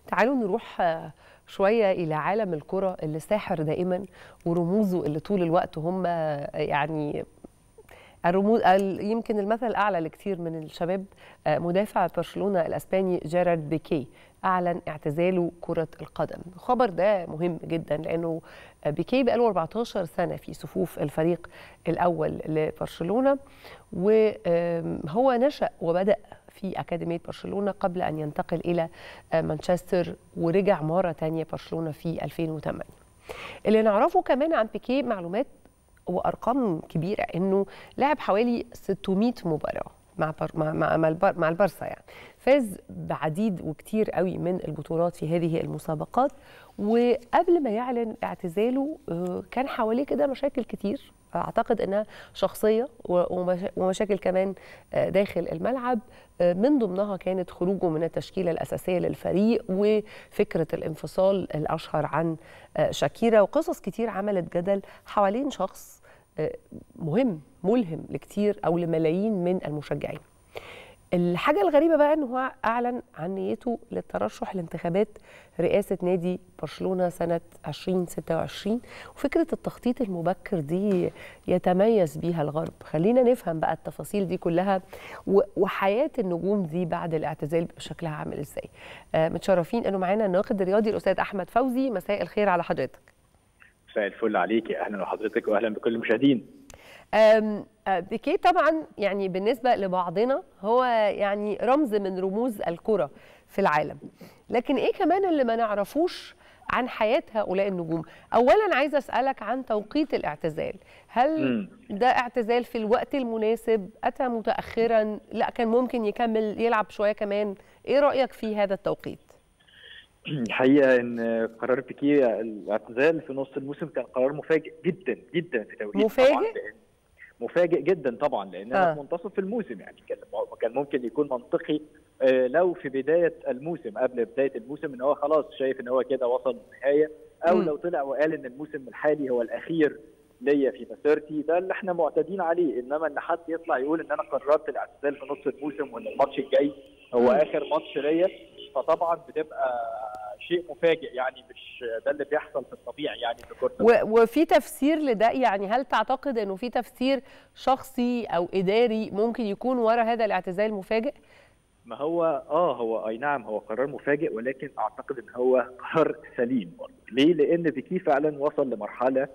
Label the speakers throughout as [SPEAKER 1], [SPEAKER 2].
[SPEAKER 1] تعالوا نروح شوية إلى عالم الكرة اللي ساحر دائما ورموزه اللي طول الوقت هم يعني الرموز يمكن المثل الأعلى لكثير من الشباب مدافع برشلونة الأسباني جيرارد بيكي أعلن اعتزاله كرة القدم الخبر ده مهم جدا لأنه بيكي بقاله 14 سنة في صفوف الفريق الأول لبرشلونة وهو نشأ وبدأ في أكاديمية برشلونة قبل أن ينتقل إلى مانشستر ورجع مرة تانية برشلونة في 2008 اللي نعرفه كمان عن بيكي معلومات وأرقام كبيرة إنه لعب حوالي 600 مباراة مع بر... مع مع مع, البر... مع البرسا يعني فاز بعديد وكتير قوي من البطولات في هذه المسابقات وقبل ما يعلن اعتزاله كان حواليه كده مشاكل كتير اعتقد انها شخصيه ومشاكل كمان داخل الملعب من ضمنها كانت خروجه من التشكيله الاساسيه للفريق وفكره الانفصال الاشهر عن شاكيرا وقصص كتير عملت جدل حوالين شخص مهم ملهم لكتير او لملايين من المشجعين الحاجة الغريبة بقى انه هو اعلن عن نيته للترشح لانتخابات رئاسة نادي برشلونة سنة 2026 وفكرة التخطيط المبكر دي يتميز بيها الغرب خلينا نفهم بقى التفاصيل دي كلها وحياة النجوم دي بعد الاعتزال شكلها عامل ازاي آه متشرفين انه معانا الناقد الرياضي الاستاذ احمد فوزي مساء الخير على حضرتك
[SPEAKER 2] مساء الفل عليكي اهلا بحضرتك واهلا بكل المشاهدين
[SPEAKER 1] بيكيه طبعا يعني بالنسبه لبعضنا هو يعني رمز من رموز الكره في العالم لكن ايه كمان اللي ما نعرفوش عن حياه هؤلاء النجوم اولا عايزه اسالك عن توقيت الاعتزال هل ده اعتزال في الوقت المناسب اتى متاخرا لا كان ممكن يكمل يلعب شويه كمان ايه رايك في هذا التوقيت
[SPEAKER 2] الحقيقه ان قرار بيكيه الاعتزال في نص الموسم كان قرار مفاجئ جدا جدا في توقيت
[SPEAKER 1] مفاجئ
[SPEAKER 2] مفاجئ جدا طبعا لاننا آه. في منتصف الموسم يعني كان ممكن يكون منطقي لو في بدايه الموسم قبل بدايه الموسم ان هو خلاص شايف ان هو كده وصل للنهايه او م. لو طلع وقال ان الموسم الحالي هو الاخير ليا في مسيرتي ده اللي احنا معتادين عليه انما ان حد يطلع يقول ان انا قررت الاعتزال في نص الموسم وان الماتش الجاي هو م. اخر ماتش ليا فطبعا بتبقى شيء مفاجئ يعني مش ده اللي بيحصل في الطبيعي يعني في كره
[SPEAKER 1] وفي تفسير لده يعني هل تعتقد انه في تفسير شخصي او اداري ممكن يكون ورا هذا الاعتزال المفاجئ؟
[SPEAKER 2] ما هو اه هو اي نعم هو قرار مفاجئ ولكن اعتقد ان هو قرار سليم برضه ليه؟ لان بيكي فعلا وصل لمرحله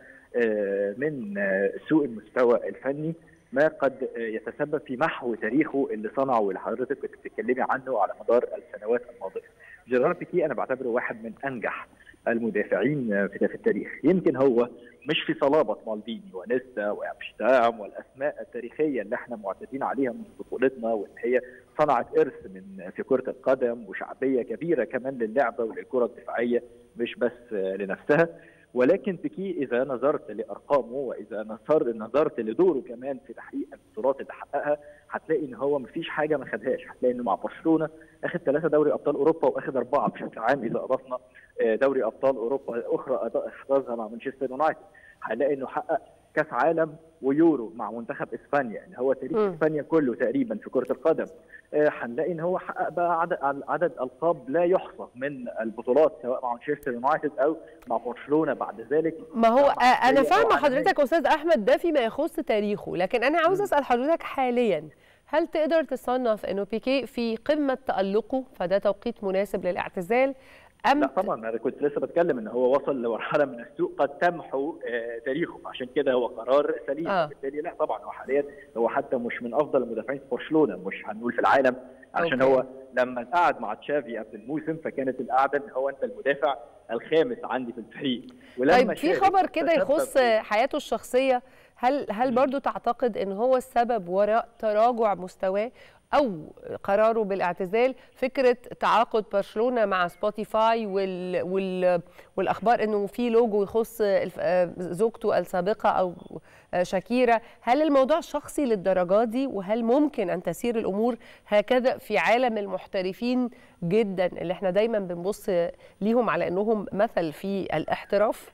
[SPEAKER 2] من سوء المستوى الفني ما قد يتسبب في محو تاريخه اللي صنعه واللي حضرتك كنت بتتكلمي عنه على مدار السنوات الماضيه. جيرار بيكي انا بعتبره واحد من انجح المدافعين في التاريخ، يمكن هو مش في صلابه مالديني ونيستا وابشتام والاسماء التاريخيه اللي احنا معتادين عليها من طفولتنا وان هي صنعت ارث من في كره القدم وشعبيه كبيره كمان للعبه وللكره الدفاعيه مش بس لنفسها ولكن بيكي اذا نظرت لارقامه واذا نظر نظرت لدوره كمان في تحقيق البطولات اللي حققها هتلاقي ان هو مفيش حاجه ما خدهاش هتلاقي انه مع برشلونه اخذ ثلاثه دوري ابطال اوروبا واخذ اربعه بشكل عام اذا اضفنا دوري ابطال اوروبا اخرى احرزها مع مانشستر يونايتد هنلاقي انه حقق كاس عالم ويورو مع منتخب اسبانيا اللي هو تاريخ م. اسبانيا كله تقريبا في كره القدم هنلاقي ان هو حقق بقى عدد عدد القاب لا يحصى من البطولات سواء مع مانشستر يونايتد او مع برشلونه بعد ذلك
[SPEAKER 1] ما هو انا فاهمه حضرتك استاذ احمد ده فيما يخص تاريخه لكن انا عاوز اسال حضرتك حاليا هل تقدر تصنف انه بيكي في قمه تالقه فده توقيت مناسب للاعتزال
[SPEAKER 2] أم لا طبعا انا كنت لسه بتكلم ان هو وصل لمرحله من السوء قد تمحو آه تاريخه عشان كده هو قرار سليم آه. بالتالي لا طبعا هو حاليا هو حتى مش من افضل المدافعين في برشلونه مش هنقول في العالم عشان أوكي. هو لما قعد مع تشافي قبل الموسم فكانت القعده ان هو انت المدافع الخامس عندي في الفريق
[SPEAKER 1] ولما طيب في خبر كده يخص حياته الشخصيه هل هل برضه تعتقد ان هو السبب وراء تراجع مستواه او قراره بالاعتزال فكره تعاقد برشلونه مع سبوتيفاي وال وال والاخبار انه في لوجو يخص زوجته السابقه او شاكيرا هل الموضوع شخصي للدرجه دي وهل ممكن ان تسير الامور هكذا في عالم المحترفين جدا اللي احنا دايما بنبص ليهم على انهم مثل في الاحتراف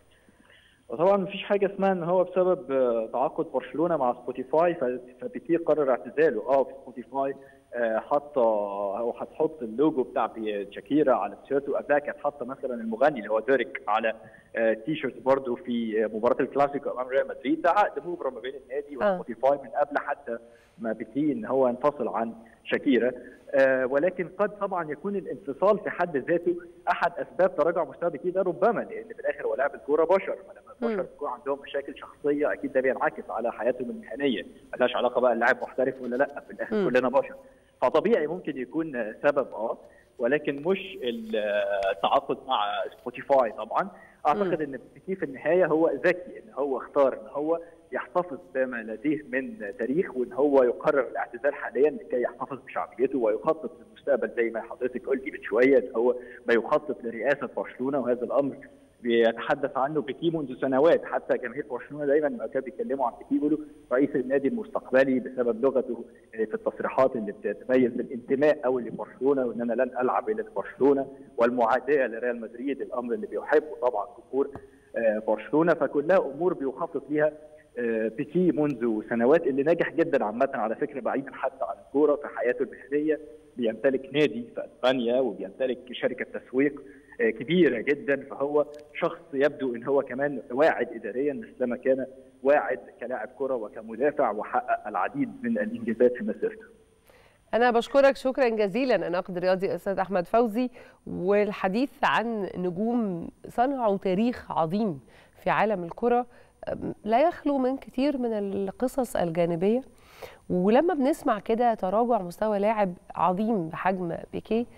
[SPEAKER 2] طبعا مفيش حاجه اسمها ان هو بسبب تعاقد برشلونه مع سبوتيفاي فبيكي قرر اعتزاله اه في سبوتيفاي حاطه او هتحط اللوجو بتاع شاكيرا على تيشيرت وقبلها كانت حاطه مثلا المغني اللي هو ديريك على تي شيرت برضه في مباراه الكلاسيكو امام ريال مدريد ده عقد مبرم ما بين النادي وسبوتيفاي من قبل حتى ما بيتي ان هو ينفصل عن شاكيرا آه ولكن قد طبعا يكون الانفصال في حد ذاته احد اسباب تراجع مستوى بيكي ده ربما لان في الاخر هو لاعب الكوره بشر لما البشر بيكون عندهم مشاكل شخصيه اكيد ده بينعكس على حياتهم المهنيه ملهاش علاقه بقى اللاعب محترف ولا لا في الاخر م. كلنا بشر فطبيعي ممكن يكون سبب اه ولكن مش التعاقد مع سبوتيفاي طبعا اعتقد ان بيكي في النهايه هو ذكي ان هو اختار ان هو يحتفظ بما لديه من تاريخ وان هو يقرر الاعتزال حاليا لكي يحتفظ بشعبيته ويخطط للمستقبل زي ما حضرتك قلتي من شويه ان هو ما يخطط لرئاسه برشلونه وهذا الامر بيتحدث عنه بيكي منذ سنوات حتى جماهير برشلونه دايما ما كانوا بيتكلموا عن بيكي بيقولوا رئيس النادي المستقبلي بسبب لغته في التصريحات اللي بتتميز بالانتماء قوي لبرشلونه وان انا لن العب الا لبرشلونه والمعاداه لريال مدريد الامر اللي بيحبه طبعا جمهور برشلونه فكلها امور بيخطط ليها بيكي منذ سنوات اللي ناجح جدا عامه على فكره بعيدا حتى عن الكوره في حياته المهنيه بيمتلك نادي في اسبانيا وبيمتلك شركه تسويق كبيره جدا فهو شخص يبدو ان هو كمان واعد اداريا مثلما كان واعد كلاعب كره وكمدافع وحقق العديد من الانجازات في مسيرته.
[SPEAKER 1] أنا بشكرك شكرا جزيلا الناقد الرياضي الأستاذ أحمد فوزي والحديث عن نجوم صنعوا تاريخ عظيم في عالم الكرة لا يخلو من كتير من القصص الجانبية ولما بنسمع كده تراجع مستوى لاعب عظيم بحجم بيكيه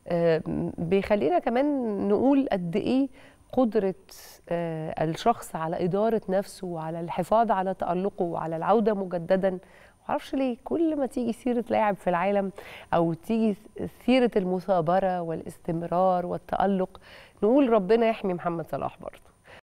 [SPEAKER 1] بيخلينا كمان نقول قد ايه قدرة الشخص على إدارة نفسه وعلى الحفاظ على تألقه وعلى العودة مجددا معرفش ليه كل ما تيجي سيرة لاعب في العالم أو تيجي سيرة المثابرة والاستمرار والتألق نقول ربنا يحمي محمد صلاح برضه